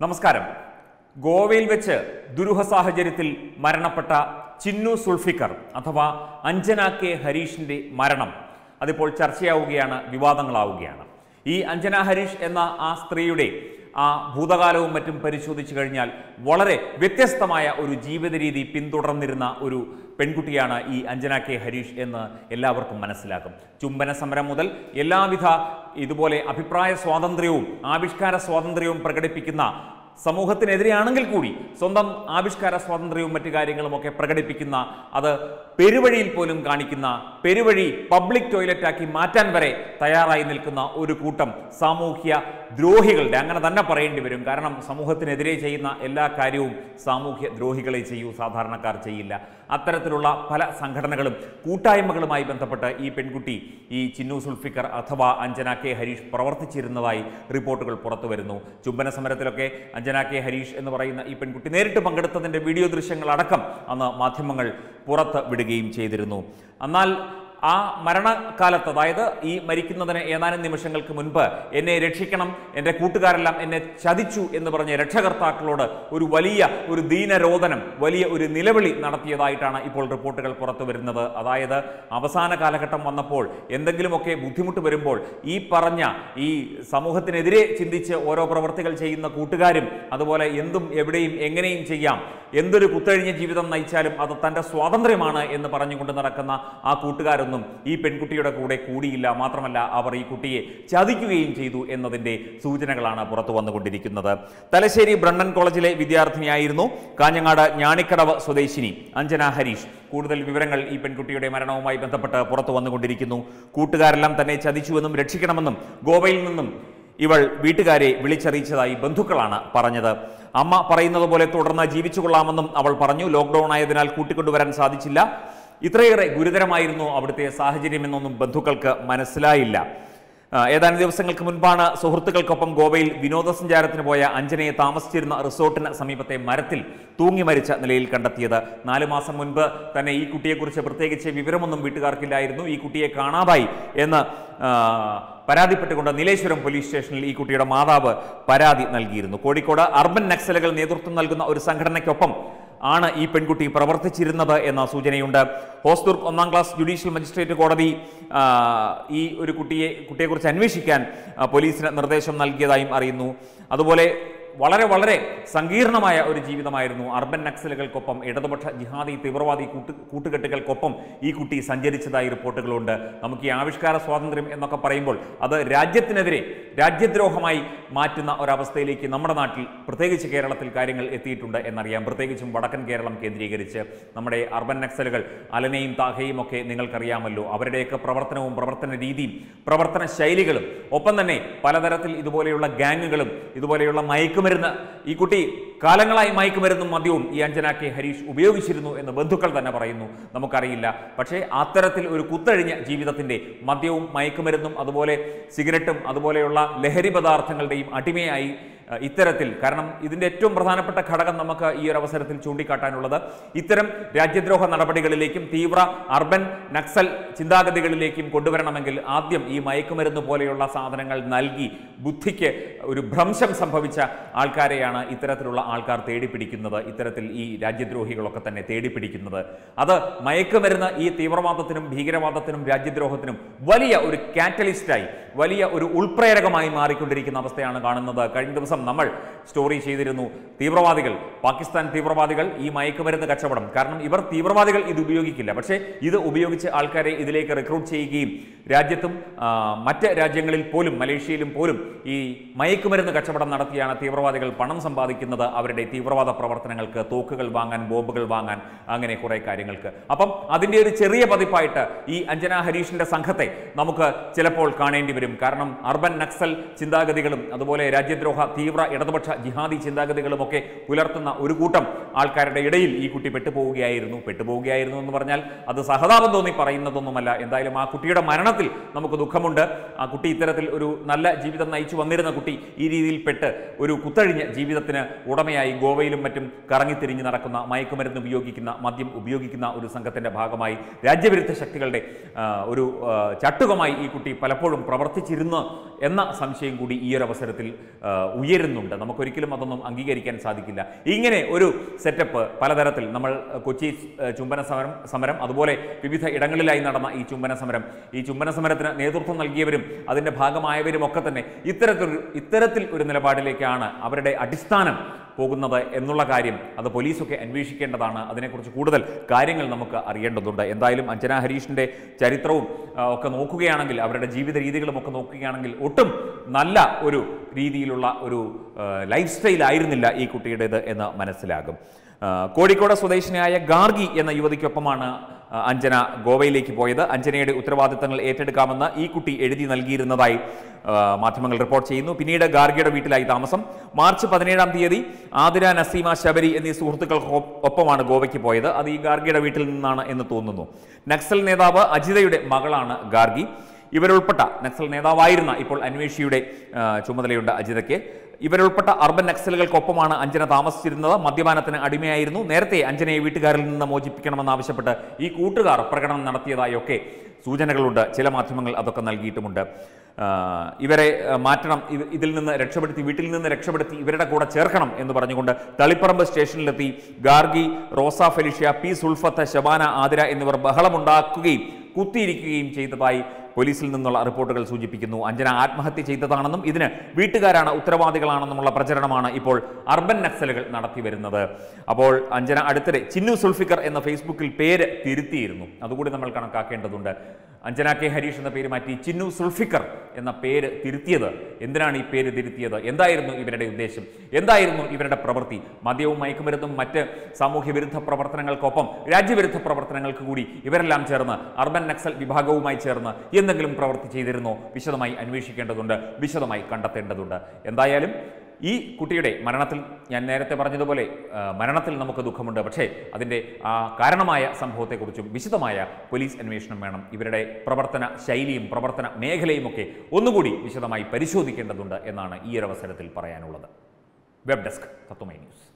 നമസ്കാരം ഗോവയിൽ വെച്ച് ദുരൂഹ സാഹചര്യത്തിൽ മരണപ്പെട്ട ചിന്നു സുൾഫിക്കർ അഥവാ അഞ്ജന കെ ഹരീഷിന്റെ മരണം അതിപ്പോൾ ചർച്ചയാവുകയാണ് വിവാദങ്ങളാവുകയാണ് ഈ അഞ്ജന ഹരീഷ് എന്ന ആ സ്ത്രീയുടെ ആ ഭൂതകാലവും മറ്റും പരിശോധിച്ചു കഴിഞ്ഞാൽ വളരെ വ്യത്യസ്തമായ ഒരു ജീവിത രീതി പിന്തുടർന്നിരുന്ന ഒരു പെൺകുട്ടിയാണ് ഈ അഞ്ജന കെ ഹരീഷ് എന്ന് എല്ലാവർക്കും മനസ്സിലാക്കും ചുംബന സമരം മുതൽ എല്ലാവിധ ഇതുപോലെ അഭിപ്രായ സ്വാതന്ത്ര്യവും ആവിഷ്കാര സ്വാതന്ത്ര്യവും പ്രകടിപ്പിക്കുന്ന സമൂഹത്തിനെതിരെയാണെങ്കിൽ കൂടി സ്വന്തം ആവിഷ്കാര സ്വാതന്ത്ര്യവും മറ്റു കാര്യങ്ങളും ഒക്കെ പ്രകടിപ്പിക്കുന്ന അത് പെരുവഴിയിൽ പോലും കാണിക്കുന്ന പെരുവഴി പബ്ലിക് ടോയ്ലറ്റാക്കി മാറ്റാൻ വരെ തയ്യാറായി നിൽക്കുന്ന ഒരു കൂട്ടം സാമൂഹ്യ ദ്രോഹികളുടെ അങ്ങനെ തന്നെ പറയേണ്ടി വരും കാരണം സമൂഹത്തിനെതിരെ ചെയ്യുന്ന എല്ലാ കാര്യവും സാമൂഹ്യ ദ്രോഹികളെ ചെയ്യൂ സാധാരണക്കാർ ചെയ്യില്ല അത്തരത്തിലുള്ള പല സംഘടനകളും കൂട്ടായ്മകളുമായി ബന്ധപ്പെട്ട് ഈ പെൺകുട്ടി ഈ ചിന്നു സുൽഫിക്കർ അഥവാ അഞ്ജന കെ ഹരീഷ് പ്രവർത്തിച്ചിരുന്നതായി റിപ്പോർട്ടുകൾ പുറത്തു വരുന്നു ചുംബന സമരത്തിലൊക്കെ അഞ്ജന കെ ഹരീഷ് എന്ന് പറയുന്ന ഈ പെൺകുട്ടി നേരിട്ട് പങ്കെടുത്തതിൻ്റെ വീഡിയോ ദൃശ്യങ്ങൾ അടക്കം അന്ന് മാധ്യമങ്ങൾ പുറത്ത് വിടുകയും ചെയ്തിരുന്നു എന്നാൽ ആ മരണകാലത്ത് അതായത് ഈ മരിക്കുന്നതിന് ഏതാനും നിമിഷങ്ങൾക്ക് മുൻപ് എന്നെ രക്ഷിക്കണം എൻ്റെ കൂട്ടുകാരെല്ലാം എന്നെ ചതിച്ചു എന്ന് പറഞ്ഞ രക്ഷകർത്താക്കളോട് ഒരു വലിയ ഒരു ദീനരോധനം വലിയ ഒരു നിലവിളി നടത്തിയതായിട്ടാണ് ഇപ്പോൾ റിപ്പോർട്ടുകൾ പുറത്തു വരുന്നത് അതായത് അവസാന കാലഘട്ടം വന്നപ്പോൾ എന്തെങ്കിലുമൊക്കെ ബുദ്ധിമുട്ട് വരുമ്പോൾ ഈ പറഞ്ഞ ഈ സമൂഹത്തിനെതിരെ ചിന്തിച്ച് ഓരോ പ്രവർത്തികൾ ചെയ്യുന്ന കൂട്ടുകാരും അതുപോലെ എന്തും എവിടെയും എങ്ങനെയും ചെയ്യാം എന്തൊരു കുത്തഴിഞ്ഞ ജീവിതം നയിച്ചാലും അത് തൻ്റെ സ്വാതന്ത്ര്യമാണ് എന്ന് പറഞ്ഞുകൊണ്ട് നടക്കുന്ന ആ കൂട്ടുകാരൊന്നും ഈ പെൺകുട്ടിയുടെ കൂടെ കൂടിയില്ല മാത്രമല്ല അവർ ഈ കുട്ടിയെ ചതിക്കുകയും ചെയ്തു എന്നതിൻ്റെ സൂചനകളാണ് പുറത്തു വന്നുകൊണ്ടിരിക്കുന്നത് തലശ്ശേരി ബ്രണ്ണൻ കോളേജിലെ വിദ്യാർത്ഥിനിയായിരുന്നു കാഞ്ഞങ്ങാട് ഞാണിക്കടവ് സ്വദേശിനി അഞ്ജന ഹരീഷ് കൂടുതൽ വിവരങ്ങൾ ഈ പെൺകുട്ടിയുടെ മരണവുമായി ബന്ധപ്പെട്ട് പുറത്തു വന്നുകൊണ്ടിരിക്കുന്നു കൂട്ടുകാരെല്ലാം തന്നെ ചതിച്ചുവെന്നും രക്ഷിക്കണമെന്നും ഗോവയിൽ നിന്നും ഇവൾ വീട്ടുകാരെ വിളിച്ചറിയിച്ചതായി ബന്ധുക്കളാണ് പറഞ്ഞത് അമ്മ പറയുന്നത് പോലെ തുടർന്ന് ജീവിച്ചു കൊള്ളാമെന്നും അവൾ പറഞ്ഞു ലോക്ക്ഡൌൺ ആയതിനാൽ കൂട്ടിക്കൊണ്ടുവരാൻ സാധിച്ചില്ല ഇത്രയേറെ ഗുരുതരമായിരുന്നു അവിടുത്തെ സാഹചര്യമെന്നൊന്നും ബന്ധുക്കൾക്ക് മനസ്സിലായില്ല ആ, ഏതാനും ദിവസങ്ങൾക്ക് മുൻപാണ് സുഹൃത്തുക്കൾക്കൊപ്പം ഗോവയിൽ വിനോദസഞ്ചാരത്തിന് പോയ അഞ്ജനയെ താമസിച്ചിരുന്ന റിസോർട്ടിന് സമീപത്തെ മരത്തിൽ തൂങ്ങി മരിച്ച നിലയിൽ കണ്ടെത്തിയത് നാല് മാസം മുൻപ് തന്നെ ഈ കുട്ടിയെക്കുറിച്ച് പ്രത്യേകിച്ച് വിവരമൊന്നും വീട്ടുകാർക്കില്ലായിരുന്നു ഈ കുട്ടിയെ കാണാതായി എന്ന് ആ, പരാതിപ്പെട്ടുകൊണ്ട് നീലേശ്വരം പോലീസ് സ്റ്റേഷനിൽ ഈ കുട്ടിയുടെ മാതാവ് പരാതി നൽകിയിരുന്നു കോഴിക്കോട് അർബൻ നക്സലുകൾ നേതൃത്വം നൽകുന്ന ഒരു സംഘടനയ്ക്കൊപ്പം ആണ് ഈ പെൺകുട്ടി പ്രവർത്തിച്ചിരുന്നത് എന്ന സൂചനയുണ്ട് ഹോസ്ദുർഗ് ഒന്നാം ക്ലാസ് ജുഡീഷ്യൽ മജിസ്ട്രേറ്റ് കോടതി ആ, ഈ ഒരു കുട്ടിയെ കുട്ടിയെക്കുറിച്ച് അന്വേഷിക്കാൻ ആ, പോലീസിന് നിർദ്ദേശം നൽകിയതായും അറിയുന്നു അതുപോലെ വളരെ വളരെ സങ്കീർണമായ ഒരു ജീവിതമായിരുന്നു അർബൻ നക്സലുകൾക്കൊപ്പം ഇടതുപക്ഷ ജിഹാദി തീവ്രവാദി കൂട്ട് കൂട്ടുകെട്ടുകൾക്കൊപ്പം ഈ കുട്ടി സഞ്ചരിച്ചതായി റിപ്പോർട്ടുകളുണ്ട് നമുക്ക് ഈ ആവിഷ്കാര സ്വാതന്ത്ര്യം എന്നൊക്കെ പറയുമ്പോൾ അത് രാജ്യത്തിനെതിരെ രാജ്യദ്രോഹമായി മാറ്റുന്ന ഒരവസ്ഥയിലേക്ക് നമ്മുടെ നാട്ടിൽ പ്രത്യേകിച്ച് കേരളത്തിൽ കാര്യങ്ങൾ എത്തിയിട്ടുണ്ട് എന്നറിയാം പ്രത്യേകിച്ചും വടക്കൻ കേരളം കേന്ദ്രീകരിച്ച് നമ്മുടെ അർബൻ നക്സലുകൾ അലനയും താഹയും ഒക്കെ നിങ്ങൾക്കറിയാമല്ലോ അവരുടെയൊക്കെ പ്രവർത്തനവും പ്രവർത്തന രീതിയും പ്രവർത്തന ശൈലികളും ഒപ്പം തന്നെ പലതരത്തിൽ ഇതുപോലെയുള്ള ഗാങ്ങുകളും ഇതുപോലെയുള്ള മയക്കുമരുന്ന് ഈ കുട്ടി കാലങ്ങളായി മയക്കുമരുന്നും മദ്യവും ഈ അഞ്ജന കെ ഹരീഷ് ഉപയോഗിച്ചിരുന്നു എന്ന് ബന്ധുക്കൾ തന്നെ പറയുന്നു നമുക്കറിയില്ല പക്ഷേ അത്തരത്തിൽ ഒരു കുത്തഴിഞ്ഞ ജീവിതത്തിന്റെ മദ്യവും മയക്കുമരുന്നും അതുപോലെ സിഗരറ്റും അതുപോലെയുള്ള ലഹരി പദാർത്ഥങ്ങളുടെയും അടിമയായി അഹ്, ഇത്തരത്തിൽ കാരണം ഇതിന്റെ ഏറ്റവും പ്രധാനപ്പെട്ട ഘടകം നമുക്ക് ഈ ഒരു അവസരത്തിൽ ചൂണ്ടിക്കാട്ടാനുള്ളത് ഇത്തരം രാജ്യദ്രോഹ നടപടികളിലേക്കും തീവ്ര അർബൻ നക്സൽ ചിന്താഗതികളിലേക്കും കൊണ്ടുവരണമെങ്കിൽ ആദ്യം ഈ മയക്കുമരുന്ന് പോലെയുള്ള സാധനങ്ങൾ നൽകി ബുദ്ധിക്ക് ഒരു ഭ്രംശം സംഭവിച്ച ആൾക്കാരെയാണ് ഇത്തരത്തിലുള്ള ആൾക്കാർ തേടിപ്പിടിക്കുന്നത് ഇത്തരത്തിൽ ഈ രാജ്യദ്രോഹികളൊക്കെ തന്നെ തേടിപ്പിടിക്കുന്നത് അത് മയക്കുമരുന്ന് ഈ തീവ്രവാദത്തിനും ഭീകരവാദത്തിനും രാജ്യദ്രോഹത്തിനും വലിയ ഒരു കാറ്റലിസ്റ്റായി വലിയ ഒരു ഉൾപ്രേരകമായി മാറിക്കൊണ്ടിരിക്കുന്ന അവസ്ഥയാണ് കാണുന്നത് കഴിഞ്ഞ ദിവസം നമ്മൾ സ്റ്റോറി ചെയ്തിരുന്നു തീവ്രവാദികൾ പാകിസ്ഥാൻ തീവ്രവാദികൾ ഈ മയക്കുമരുന്ന് കച്ചവടം കാരണം ഇവർ തീവ്രവാദികൾ ഇത് ഉപയോഗിക്കില്ല പക്ഷേ ഇത് ഉപയോഗിച്ച് ആൾക്കാരെ ഇതിലേക്ക് റിക്രൂട്ട് ചെയ്യുകയും രാജ്യത്തും ആ, മറ്റ് രാജ്യങ്ങളിൽ പോലും മലേഷ്യയിലും പോലും ഈ മയക്കുമരുന്ന് കച്ചവടം നടത്തിയാണ് തീവ്രവാദികൾ പണം സമ്പാദിക്കുന്നത് അവരുടെ തീവ്രവാദ പ്രവർത്തനങ്ങൾക്ക് തോക്കുകൾ വാങ്ങാൻ ബോംബുകൾ വാങ്ങാൻ അങ്ങനെ കുറേ കാര്യങ്ങൾക്ക് അപ്പം അതിൻ്റെ ഒരു ചെറിയ പതിപ്പായിട്ട് ഈ അഞ്ജന ഹരീഷിന്റെ സംഘത്തെ നമുക്ക് ചിലപ്പോൾ കാണേണ്ടി വരും കാരണം അർബൻ നക്സൽ ചിന്താഗതികളും അതുപോലെ രാജ്യദ്രോഹ തീവ്ര ഇടതുപക്ഷ ജിഹാദി ചിന്താഗതികളുമൊക്കെ പുലർത്തുന്ന ഒരു കൂട്ടം ആൾക്കാരുടെ ഇടയിൽ ഈ കുട്ടി പെട്ടുപോവുകയായിരുന്നു പെട്ടുപോവുകയായിരുന്നു എന്ന് പറഞ്ഞാൽ അത് സഹതാപം തോന്നി പറയുന്നതൊന്നുമല്ല എന്തായാലും ആ കുട്ടിയുടെ മരണത്തിൽ നമുക്ക് ദുഃഖമുണ്ട് ആ കുട്ടി ഇത്തരത്തിൽ ഒരു നല്ല ജീവിതം നയിച്ചു സ്നേഹിച്ചു വന്നിരുന്ന കുട്ടി ഈ രീതിയിൽപ്പെട്ട് ഒരു കുത്തഴിഞ്ഞ ജീവിതത്തിന് ഉടമയായി ഗോവയിലും മറ്റും കറങ്ങിത്തിരിഞ്ഞ് നടക്കുന്ന മയക്കുമരുന്ന് ഉപയോഗിക്കുന്ന മദ്യം ഉപയോഗിക്കുന്ന ഒരു സംഘത്തിന്റെ ഭാഗമായി രാജ്യവിരുദ്ധ ശക്തികളുടെ ആ, ഒരു ആ, ചട്ടുകമായി ഈ കുട്ടി പലപ്പോഴും പ്രവർത്തിച്ചിരുന്നു എന്ന സംശയം കൂടി ഈ ഒരു അവസരത്തിൽ ആ, ഉയരുന്നുണ്ട് നമുക്കൊരിക്കലും അതൊന്നും അംഗീകരിക്കാൻ സാധിക്കില്ല ഇങ്ങനെ ഒരു സെറ്റപ്പ് പലതരത്തിൽ നമ്മൾ ആ, കൊച്ചി ആ, ചുംബന സമരം സമരം അതുപോലെ വിവിധ ഇടങ്ങളിലായി നടന്ന ഈ ചുംബന സമരം ഈ ചുംബന സമരത്തിന് നേതൃത്വം നൽകിയവരും അതിൻ്റെ ഭാഗമായവരും ഒക്കെ തന്നെ ഇത്തരത്തിൽ ഇത്തരത്തിൽ ഒരു നിലപാടിലേക്കാണ് അവരുടെ അടിസ്ഥാനം പോകുന്നത് എന്നുള്ള കാര്യം അത് പോലീസൊക്കെ അന്വേഷിക്കേണ്ടതാണ് അതിനെക്കുറിച്ച് കൂടുതൽ കാര്യങ്ങൾ നമുക്ക് അറിയേണ്ടതുണ്ട് എന്തായാലും അഞ്ജന ഹരീഷിൻ്റെ ചരിത്രവും ആ, ഒക്കെ നോക്കുകയാണെങ്കിൽ അവരുടെ ജീവിത രീതികളും ഒക്കെ നോക്കുകയാണെങ്കിൽ ഒട്ടും നല്ല ഒരു രീതിയിലുള്ള ഒരു ആ, ലൈഫ് സ്റ്റൈൽ ആയിരുന്നില്ല ഈ കുട്ടിയുടേത് എന്ന് മനസ്സിലാകും ആ, കോഴിക്കോട് സ്വദേശിനിയായ ഗാർഗി എന്ന യുവതിക്കൊപ്പമാണ് ആ, അഞ്ജന ഗോവയിലേക്ക് പോയത് അഞ്ജനയുടെ ഉത്തരവാദിത്തങ്ങൾ ഏറ്റെടുക്കാമെന്ന് ഈ കുട്ടി എഴുതി നൽകിയിരുന്നതായി ആ, മാധ്യമങ്ങൾ റിപ്പോർട്ട് ചെയ്യുന്നു പിന്നീട് ഗാർഗിയുടെ വീട്ടിലായി താമസം മാർച്ച് പതിനേഴാം തീയതി ആതിര നസീമ ശബരി എന്നീ സുഹൃത്തുക്കൾക്ക് ഒപ്പമാണ് ഗോവയ്ക്ക് പോയത് അത് ഈ ഗാർഗിയുടെ വീട്ടിൽ നിന്നാണ് എന്ന് തോന്നുന്നു നക്സൽ നേതാവ് അജിതയുടെ മകളാണ് ഗാർഗി ഇവരുൾപ്പെട്ട നക്സൽ നേതാവായിരുന്ന ഇപ്പോൾ അന്വേഷിയുടെ ആ, ചുമതലയുണ്ട് അജിതയ്ക്ക് ഇവരുൾപ്പെട്ട അർബൻ നക്സലുകൾക്കൊപ്പമാണ് അഞ്ജന താമസിച്ചിരുന്നത് മദ്യപാനത്തിന് അടിമയായിരുന്നു നേരത്തെ അഞ്ജനയെ വീട്ടുകാരിൽ നിന്ന് മോചിപ്പിക്കണമെന്നാവശ്യപ്പെട്ട് ഈ കൂട്ടുകാർ പ്രകടനം നടത്തിയതായൊക്കെ സൂചനകളുണ്ട് ചില മാധ്യമങ്ങൾ അതൊക്കെ നൽകിയിട്ടുമുണ്ട് ആ, ഇവരെ ആ, മാറ്റണം ഇവ- ഇതിൽ നിന്ന് രക്ഷപ്പെടുത്തി വീട്ടിൽ നിന്ന് രക്ഷപ്പെടുത്തി ഇവരുടെ കൂടെ ചേർക്കണം എന്ന് പറഞ്ഞുകൊണ്ട് തളിപ്പറമ്പ് സ്റ്റേഷനിലെത്തി ഗാർഗി റോസ ഫെലിഷ്യ പി സുൽഫത്ത് ശബാന ആതിര എന്നിവർ ബഹളമുണ്ടാക്കുകയും കുത്തിയിരിക്കുകയും ചെയ്തതായി പോലീസിൽ നിന്നുള്ള റിപ്പോർട്ടുകൾ സൂചിപ്പിക്കുന്നു അഞ്ജന ആത്മഹത്യ ചെയ്തതാണെന്നും ഇതിന് വീട്ടുകാരാണ് ഉത്തരവാദികളാണെന്നുമുള്ള പ്രചരണമാണ് ഇപ്പോൾ അർബൻ നക്സലുകൾ നടത്തി വരുന്നത് അപ്പോൾ അഞ്ജന അടുത്തിടെ ചിന്നു സുൽഫിക്കർ എന്ന ഫേസ്ബുക്കിൽ പേര് തിരുത്തിയിരുന്നു അതുകൂടി നമ്മൾ കണക്കാക്കേണ്ടതുണ്ട് അഞ്ജന കെ ഹരീഷ് എന്ന പേര് മാറ്റി ചിന്നു സുൽഫിക്കർ എന്ന പേര് തിരുത്തിയത് എന്തിനാണ് ഈ പേര് തിരുത്തിയത് എന്തായിരുന്നു ഇവരുടെ ഉദ്ദേശം എന്തായിരുന്നു ഇവരുടെ പ്രവൃത്തി മദ്യവും മയക്കുമരുന്നും മറ്റ് സാമൂഹ്യ വിരുദ്ധ പ്രവർത്തനങ്ങൾക്കൊപ്പം രാജ്യവിരുദ്ധ പ്രവർത്തനങ്ങൾക്ക് കൂടി ഇവരെല്ലാം ചേർന്ന് അർബൻ നക്സൽ വിഭാഗവുമായി ചേർന്ന് എന്തെങ്കിലും പ്രവൃത്തി ചെയ്തിരുന്നോ വിശദമായി അന്വേഷിക്കേണ്ടതുണ്ട് വിശദമായി കണ്ടെത്തേണ്ടതുണ്ട് എന്തായാലും ഈ കുട്ടിയുടെ മരണത്തിൽ ഞാൻ നേരത്തെ പറഞ്ഞതുപോലെ ആ, മരണത്തിൽ നമുക്ക് ദുഃഖമുണ്ട് പക്ഷേ അതിൻ്റെ ആ കാരണമായ സംഭവത്തെക്കുറിച്ചും വിശദമായ പോലീസ് അന്വേഷണം വേണം ഇവരുടെ പ്രവർത്തന ശൈലിയും പ്രവർത്തന മേഖലയും ഒക്കെ ഒന്നുകൂടി വിശദമായി പരിശോധിക്കേണ്ടതുണ്ട് എന്നാണ് ഈ ഒരു അവസരത്തിൽ പറയാനുള്ളത് വെബ് ഡെസ്ക് തത്വമൈ ന്യൂസ്